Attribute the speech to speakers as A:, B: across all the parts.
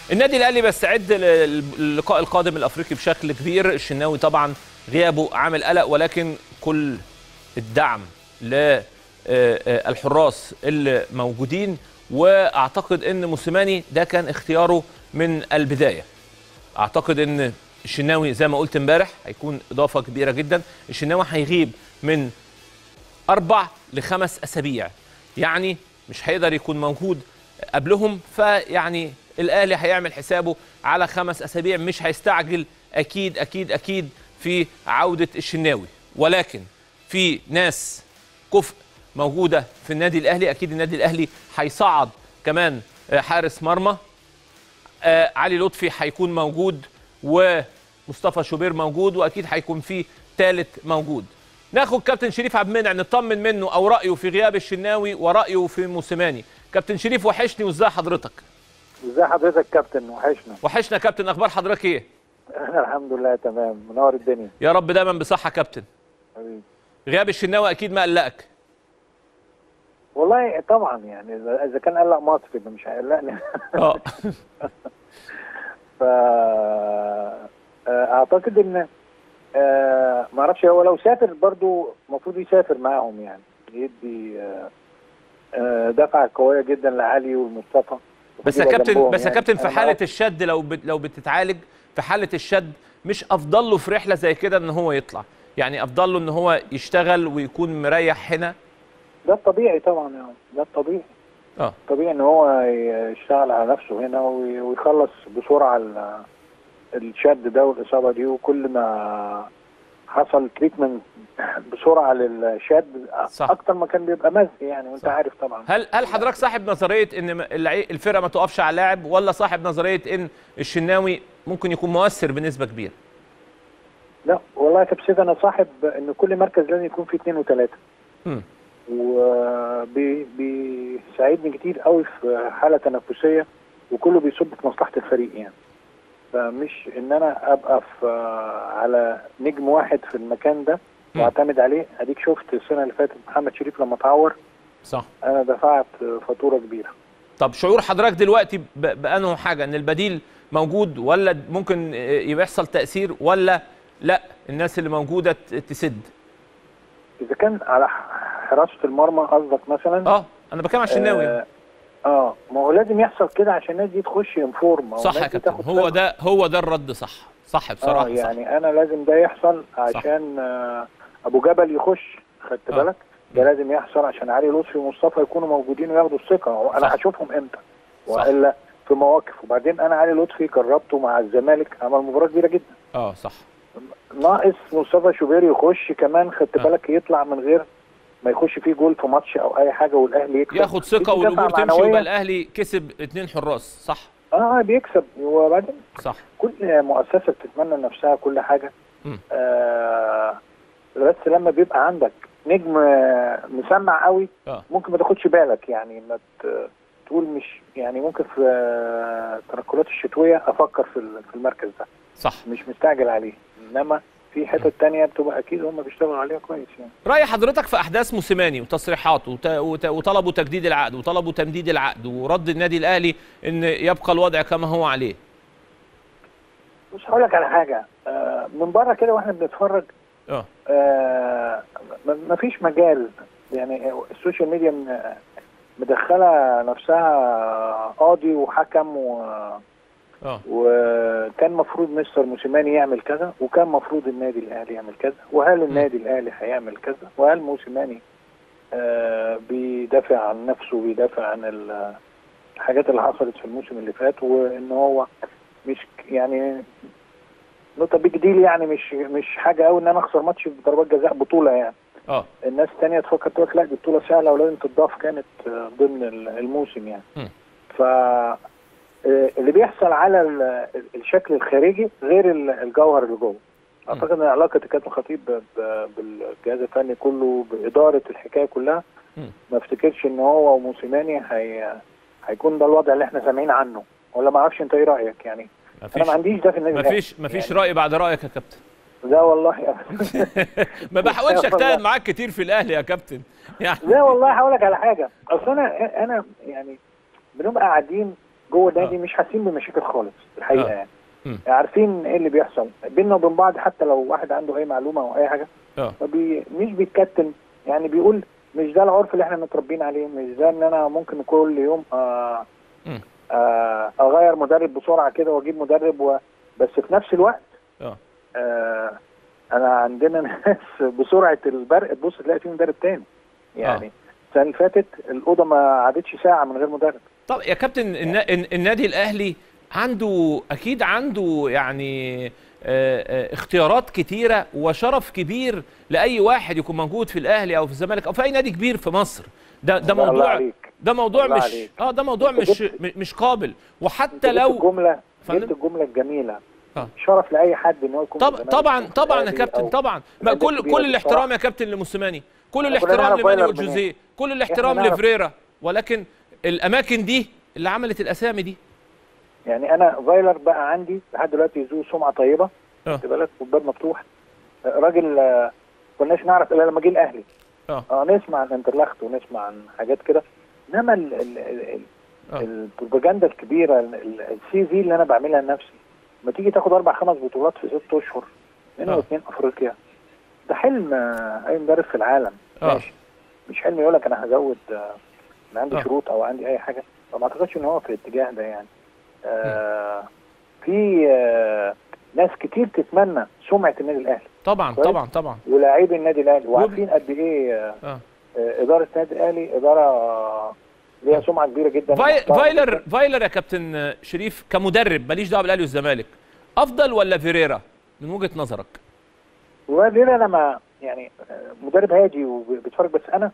A: النادي الاهلي بيستعد للقاء القادم الافريقي بشكل كبير الشناوي طبعا غيابه عامل قلق ولكن كل الدعم للحراس اللي موجودين واعتقد ان موسيماني ده كان اختياره من البدايه اعتقد ان الشناوي زي ما قلت امبارح هيكون اضافه كبيره جدا الشناوي هيغيب من اربع لخمس اسابيع يعني مش هيقدر يكون موجود قبلهم فيعني الاهلي هيعمل حسابه على خمس اسابيع مش هيستعجل اكيد اكيد اكيد في عوده الشناوي ولكن في ناس كفء موجوده في النادي الاهلي اكيد النادي الاهلي هيصعد كمان حارس مرمى آه علي لطفي هيكون موجود ومصطفى شوبير موجود واكيد هيكون في ثالث موجود ناخد كابتن شريف عبد المنعم نطمن منه او رايه في غياب الشناوي ورايه في موسيماني كابتن شريف وحشني وازاي حضرتك
B: ازي حضرتك كابتن وحشنا
A: وحشنا كابتن اخبار حضرتك ايه
B: انا الحمد لله تمام منور الدنيا
A: يا رب دايما بصحه كابتن
B: حبيبي
A: غياب الشناوي اكيد ما قلقك
B: والله طبعا يعني اذا كان قلق مصر يبقى مش هيقلقني
A: اه
B: ف اعتقد ان آه ما اعرفش هو لو سافر برضو المفروض يسافر معاهم يعني يدي آه آه دفعه قويه جدا لعلي والمصطفى
A: بس يا كابتن بس يا كابتن في حاله الشد لو بت لو بتتعالج في حاله الشد مش افضل له في رحله زي كده ان هو يطلع يعني افضل له ان هو يشتغل ويكون مريح هنا
B: ده الطبيعي طبعا يعني ده الطبيعي
A: اه
B: طبيعي ان هو يشتغل على نفسه هنا ويخلص بسرعه الشد ده والاصابه دي وكل ما حصل تريتمنت بسرعه للشد
A: صح.
B: اكتر ما كان بيبقى مزق يعني وانت
A: صح.
B: عارف طبعا
A: هل هل حضرتك صاحب نظريه ان الفرقه ما تقفش على لاعب ولا صاحب نظريه ان الشناوي ممكن يكون مؤثر بنسبه كبيره؟
B: لا والله يا كابتن انا صاحب ان كل مركز لازم يكون فيه اثنين وثلاثه. وبيساعدني كتير قوي في حاله تنافسيه وكله بيصب في مصلحه الفريق يعني. فمش ان انا ابقى في على نجم واحد في المكان ده واعتمد عليه اديك شفت السنه اللي فاتت محمد شريف لما اتعور
A: صح
B: انا دفعت فاتوره كبيره
A: طب شعور حضرتك دلوقتي بانه حاجه ان البديل موجود ولا ممكن يحصل تاثير ولا لا الناس اللي موجوده تسد
B: اذا كان على حراسه المرمى قصدك مثلا
A: اه انا بتكلم على الشناوي
B: آه, اه ما هو لازم يحصل كده عشان الناس دي تخش انفورم
A: صح يا كابتن هو ده هو ده الرد صح صح بصراحه
B: آه يعني صح. انا لازم ده يحصل عشان آه ابو جبل يخش خدت بالك ده لازم يحصل عشان علي لطفي ومصطفى يكونوا موجودين وياخدوا الثقه انا هشوفهم امتى والا في مواقف وبعدين انا علي لطفي جربته مع الزمالك عمل مباراه كبيره جدا
A: اه صح
B: ناقص مصطفى شوبير يخش كمان خدت بالك يطلع من غير ما يخش فيه جول في ماتش او اي حاجه والاهلي يكسب
A: ياخد ثقه والامور تمشي ويبقى الاهلي كسب اثنين حراس صح
B: اه بيكسب وبعدين
A: صح
B: كل مؤسسه بتتمنى لنفسها كل حاجه آه بس لما بيبقى عندك نجم مسمع قوي
A: آه.
B: ممكن ما تاخدش بالك يعني ما تقول مش يعني ممكن في التنقلات الشتويه افكر في في المركز ده
A: صح
B: مش مستعجل عليه انما في حتت تانية بتبقى اكيد هم بيشتغلوا عليها كويس يعني
A: راي حضرتك في احداث موسيماني وتصريحاته وت... وت... وطلبوا تجديد العقد وطلبوا تمديد العقد ورد النادي الاهلي ان يبقى الوضع كما هو عليه
B: بص هقول لك على حاجه آه من بره كده واحنا بنتفرج
A: اه
B: آه ما فيش مجال يعني السوشيال ميديا مدخله نفسها قاضي وحكم و
A: اه
B: وكان مفروض مستر موسيماني يعمل كذا وكان مفروض النادي الاهلي يعمل كذا وهل النادي الاهلي هيعمل كذا وهل موسيماني آه بيدافع عن نفسه بيدافع عن الحاجات اللي حصلت في الموسم اللي فات وان هو مش يعني نقطه بيج ديل يعني مش مش حاجه قوي ان انا اخسر ماتش بضربات جزاء بطوله يعني
A: اه
B: الناس الثانيه تفكر تقول لا دي بطوله سهله ولازم تضاف كانت ضمن الموسم يعني
A: م.
B: ف اللي بيحصل على الشكل الخارجي غير الجوهر اللي جوه اعتقد ان علاقه الكابتن الخطيب بالجهاز الفني كله باداره الحكايه كلها ما افتكرش ان هو وموسيماني هي هيكون ده الوضع اللي احنا سامعين عنه ولا ما اعرفش انت ايه رايك يعني
A: مفيش
B: انا ما عنديش ده في النادي
A: مفيش مفيش يعني راي بعد رايك يا كابتن
B: لا والله يا
A: ما بحاولش اجتهد معاك كتير في الاهلي يا كابتن
B: يعني لا والله هقول لك على حاجه اصل انا انا يعني بنبقى قاعدين جوه النادي مش حاسين بمشاكل خالص الحقيقه
A: آه.
B: يعني
A: مم.
B: عارفين ايه اللي بيحصل بيننا وبين بعض حتى لو واحد عنده اي معلومه او اي حاجه
A: اه
B: ما بي مش بيتكتم يعني بيقول مش ده العرف اللي احنا متربيين عليه مش ده ان انا ممكن كل يوم آه
A: مم.
B: آه اغير مدرب بسرعه كده واجيب مدرب و... بس في نفس الوقت
A: اه
B: آه انا عندنا ناس بسرعه البرق تبص تلاقي في مدرب تاني يعني السنه اللي فاتت الاوضه ما عادتش ساعه من غير مدرب
A: طب يا كابتن النا- الن- النادي الاهلي عنده اكيد عنده يعني آه، آه، اختيارات كتيره وشرف كبير لاي واحد يكون موجود في الاهلي او في الزمالك او في اي نادي كبير في مصر ده ده
B: الله
A: موضوع
B: عليك.
A: ده موضوع
B: الله
A: مش
B: عليك.
A: اه ده موضوع
B: أنت
A: مش
B: جبت-
A: مش قابل وحتى
B: انت جبت
A: لو
B: الجمله
A: فندم؟
B: جبت الجمله الجميله
A: آه.
B: شرف لاي حد ان هو يكون في
A: طب
B: الزمالك
A: طبعا
B: أو في
A: طبعا يا
B: الأهلي
A: كابتن
B: أو
A: طبعا ما
B: الأندية
A: كل
B: الكبيرة
A: كل
B: دي
A: الاحترام
B: بصراحة.
A: يا كابتن لموسيماني كل
B: إحنا كلنا
A: الاحترام
B: نعرف
A: لمانويل
B: فايلر منين.
A: جوزيه كل الاحترام
B: نعرف.
A: لفريرا ولكن الاماكن دي اللي عملت الاسامي دي
B: يعني انا فايلر بقى عندي لحد دلوقتي ذو سمعه طيبه
A: اه
B: خد بالك والباب مفتوح آه، راجل آه، كناش نعرف الا لما جه الاهلي
A: اه
B: اه نسمع عن انترلاخت ونسمع عن حاجات كده انما ال- ال- ال- ال-
A: آه.
B: البروباجندا الكبيره السي في اللي انا بعملها لنفسي لما تيجي تاخد اربع خمس بطولات في ست اشهر منهم
A: آه.
B: اثنين افريقيا ده حلم آه، اي مدرب في العالم
A: آه.
B: ماشي مش حلم يقول لك انا هزود آه، انا عندي
A: آه.
B: شروط او عندي اي حاجه فما اعتقدش ان هو في الاتجاه ده يعني آه في آه ناس كتير تتمنى سمعه النادي الاهلي
A: طبعا
B: كويس.
A: طبعا طبعا
B: ولاعيبي النادي الاهلي وعارفين قد ايه آه
A: اه
B: آه، اداره النادي الاهلي اداره آه، ليها سمعه كبيره جدا
A: فاي
B: محترمة
A: فايلر
B: جداً.
A: فايلر يا كابتن شريف كمدرب ماليش دعوه بالاهلي والزمالك افضل ولا فيريرا من وجهه نظرك
B: وبعدين انا ما يعني آه، مدرب هادي وبيتفرج بس انا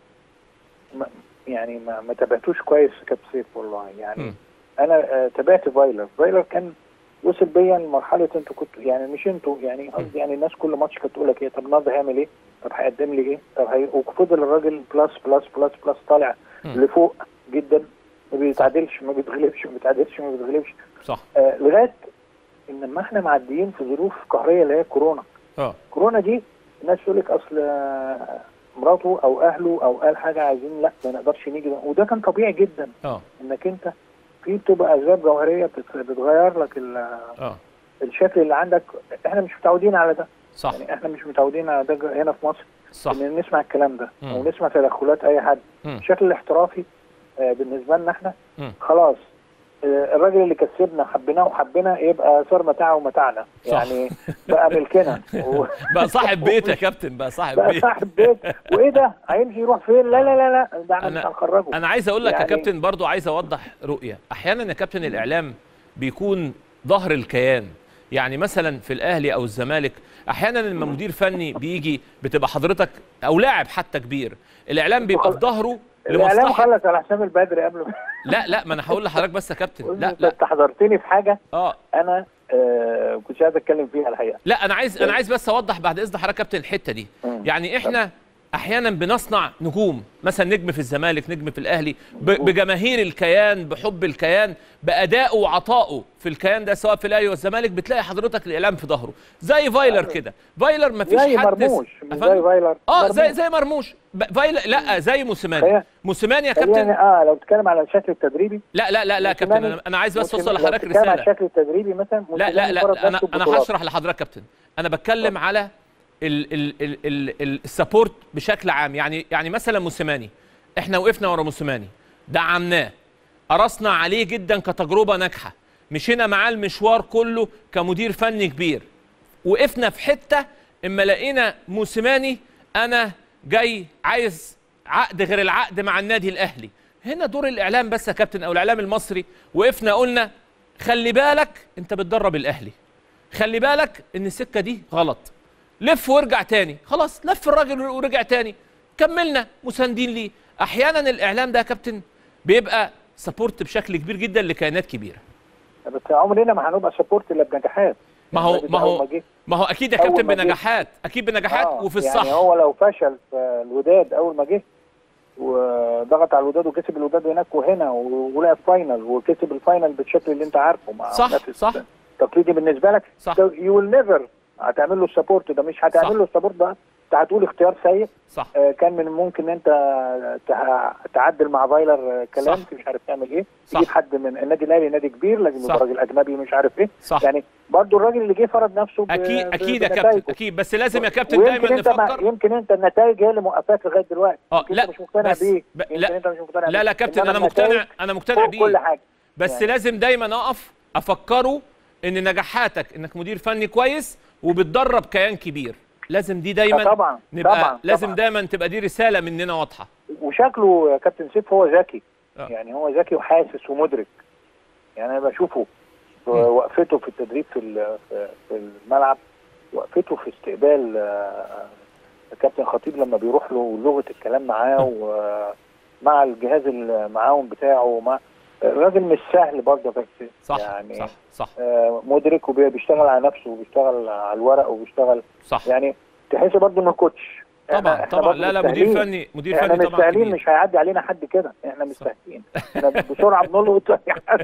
B: ما يعني ما, ما تابعتوش كويس كابتن سيف والله يعني
A: مم.
B: انا آه، تابعت فايلر فايلر كان وصل بيا لمرحله انتوا كنتوا يعني مش انتوا يعني قصدي يعني الناس كل ماتش كانت تقول لك ايه طب النهارده هيعمل ايه؟ طب هيقدم لي ايه؟ طب هي... وفضل الراجل بلس بلس بلس بلس طالع
A: مم.
B: لفوق جدا ما بيتعادلش ما بيتغلبش ما بيتعادلش ما بيتغلبش
A: صح
B: آه لغايه ان لما احنا معديين في ظروف قهريه اللي هي كورونا
A: اه
B: كورونا دي الناس تقول لك اصل آه، مراته او اهله او قال حاجه عايزين لا ما نقدرش نيجي وده كان طبيعي جدا
A: اه
B: انك انت في بتبقى اسباب جوهريه بت- بتغير لك ال-
A: اه
B: الشكل اللي عندك احنا مش متعودين على ده
A: صح
B: يعني احنا مش متعودين على ده هنا في مصر
A: صح
B: ان نسمع الكلام ده
A: مم.
B: او نسمع تدخلات اي حد
A: مم.
B: الشكل الاحترافي آه، بالنسبه لنا احنا
A: مم.
B: خلاص آه، الراجل اللي كسبنا حبيناه وحبنا يبقى صار متاعه ومتاعنا
A: صح.
B: يعني بقى ملكنا و-
A: بقى صاحب بيت يا كابتن بقى صاحب
B: بقى
A: بيت
B: صاحب بيت وايه ده هيمشي يروح فين لا لا لا لا ده احنا
A: أنا-
B: مش هنخرجه
A: انا عايز اقول لك يا
B: يعني-
A: كابتن برضو عايز اوضح رؤيه احيانا يا كابتن الاعلام بيكون ظهر الكيان يعني مثلا في الاهلي او الزمالك احيانا لما مدير فني بيجي بتبقى حضرتك او لاعب حتى كبير الاعلام بيبقى في ظهره
B: الاعلام
A: لمصلحه
B: خلص على حسام البدري قبل ما
A: لا لا ما انا هقول لحضرتك بس يا كابتن لا
B: انت
A: لا
B: حضرتني في حاجه
A: اه
B: انا آه كنتش عايز اتكلم فيها الحقيقه
A: لا انا عايز انا عايز بس اوضح بعد اذن حضرتك يا كابتن الحته دي
B: مم.
A: يعني احنا احيانا بنصنع نجوم مثلا نجم في الزمالك نجم في الاهلي ب- بجماهير الكيان بحب الكيان بادائه وعطائه في الكيان ده سواء في الاهلي والزمالك بتلاقي حضرتك الاعلام في ظهره زي فايلر كده فايلر ما فيش
B: زي
A: حد
B: مرموش مش
A: أفندم؟
B: زي فايلر
A: اه زي
B: مرموش.
A: زي مرموش ب- فايلر لا زي موسيماني
B: خلينا-
A: موسيماني يا
B: خلينا
A: كابتن
B: اه لو بتتكلم على الشكل التدريبي
A: لا لا لا لا يا كابتن
B: موسيماني-
A: انا انا عايز بس اوصل
B: موسيماني- لو
A: لحضرتك
B: بتتكلم على
A: رساله
B: الشكل التدريبي مثلا
A: لا لا
B: موسيماني فرض
A: لا انا
B: نفسه
A: انا
B: ببطولات.
A: هشرح لحضرتك كابتن انا بتكلم على ال ال ال ال ال السبورت بشكل عام يعني يعني مثلا موسيماني احنا وقفنا ورا موسيماني دعمناه قرصنا عليه جدا كتجربه ناجحه مشينا معاه المشوار كله كمدير فني كبير وقفنا في حته اما لقينا موسيماني انا جاي عايز عقد غير العقد مع النادي الاهلي هنا دور الاعلام بس يا كابتن او الاعلام المصري وقفنا قلنا خلي بالك انت بتدرب الاهلي خلي بالك ان السكه دي غلط لف وارجع تاني خلاص لف الراجل ورجع تاني كملنا مساندين ليه احيانا الاعلام ده يا كابتن بيبقى سبورت بشكل كبير جدا لكيانات كبيره
B: بس عمرنا ما هنبقى سبورت الا بنجاحات
A: ما هو
B: يعني
A: ما
B: أول
A: هو
B: جه.
A: ما هو اكيد يا
B: أول
A: كابتن
B: ما جه.
A: بنجاحات اكيد بنجاحات
B: آه،
A: وفي
B: يعني
A: الصح
B: هو لو فشل في الوداد اول ما جه وضغط على الوداد وكسب الوداد هناك وهنا ولعب فاينل وكسب الفاينل بالشكل اللي انت عارفه مع
A: صح،
B: منافس
A: صح.
B: تقليدي بالنسبه لك
A: صح.
B: يو ويل نيفر هتعمل له السبورت ده مش
A: صح.
B: هتعمل له السبورت ده انت كنت هتقول اختيار سيء
A: صح
B: آه، كان من ممكن انت تع- تعدل مع فايلر آه، كلام
A: صح.
B: مش عارف تعمل ايه
A: صح.
B: تجيب حد من النادي الاهلي نادي كبير لازم
A: صح.
B: يبقى راجل اجنبي مش عارف ايه
A: صح
B: يعني برضو الراجل اللي جه فرض نفسه ب-
A: اكيد
B: ب-
A: اكيد يا
B: بنتائجه.
A: كابتن اكيد بس لازم يا كابتن
B: ويمكن
A: دايما
B: انت ما
A: نفكر
B: يمكن انت النتائج هي اللي موقفاك لغايه دلوقتي
A: اه
B: يمكن
A: لا
B: انت مش مقتنع
A: بس
B: بيه
A: ب-
B: يمكن
A: لا
B: انت مش مقتنع
A: لا
B: بيه
A: لا كابتن
B: إنما
A: انا مقتنع
B: النتائج
A: انا مقتنع
B: فوق كل
A: بيه
B: حاجه
A: بس
B: يعني.
A: لازم دايما اقف افكره ان نجاحاتك انك مدير فني كويس وبتدرب كيان كبير لازم دي دايما
B: آه طبعا
A: نبقى
B: طبعا
A: لازم
B: طبعا.
A: دايما تبقى دي رساله مننا واضحه
B: وشكله يا كابتن سيف هو ذكي
A: آه.
B: يعني هو ذكي وحاسس ومدرك يعني انا بشوفه في
A: مم.
B: وقفته في التدريب في ال- في في الملعب وقفته في استقبال آه، الكابتن خطيب لما بيروح له ولغه الكلام معاه ومع الجهاز المعاون بتاعه ومع الراجل مش سهل برضه بس
A: صح
B: يعني
A: صح صح
B: آه، مدرك وبيشتغل على نفسه وبيشتغل على الورق وبيشتغل
A: صح
B: يعني تحس برضه انه كوتش إحنا-
A: طبعا
B: إحنا
A: طبعا
B: برضه
A: لا لا مدير
B: مستاهلين.
A: فني مدير
B: احنا
A: فني طبعا
B: مستاهلين
A: كبير.
B: مش هيعدي علينا حد كده احنا مستاهلين احنا بسرعه بنلقط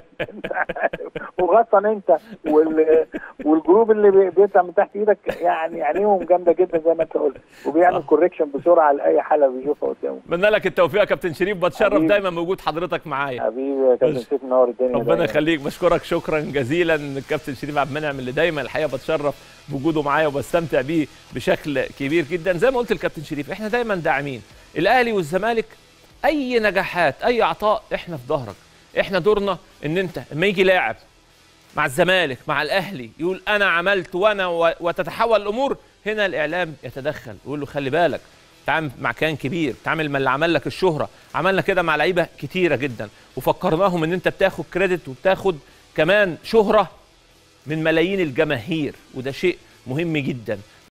B: وخاصه انت وال... والجروب اللي بي- بيطلع من تحت ايدك يعني عينيهم جامده جدا زي ما انت قلت وبيعمل
A: صح.
B: كوريكشن بسرعه لاي حاله بيشوفها قدامه
A: اتمنى لك التوفيق يا كابتن شريف بتشرف
B: حبيبي.
A: دايما بوجود حضرتك معايا
B: حبيبي يا كابتن
A: ماشي.
B: سيف منور الدنيا
A: ربنا
B: دايماً.
A: يخليك بشكرك شكرا جزيلا الكابتن شريف عبد المنعم اللي دايما الحقيقه بتشرف بوجوده معايا وبستمتع بيه بشكل كبير جدا زي ما قلت الكابتن شريف احنا دايما داعمين الاهلي والزمالك اي نجاحات اي عطاء احنا في ظهرك احنا دورنا ان انت لما يجي لاعب مع الزمالك مع الاهلي يقول انا عملت وانا و- وتتحول الامور هنا الاعلام يتدخل يقول له خلي بالك تعامل مع كيان كبير تعامل مع اللي عمل لك الشهره عملنا كده مع لعيبه كتيره جدا وفكرناهم ان انت بتاخد كريدت وبتاخد كمان شهره من ملايين الجماهير وده شيء مهم جدا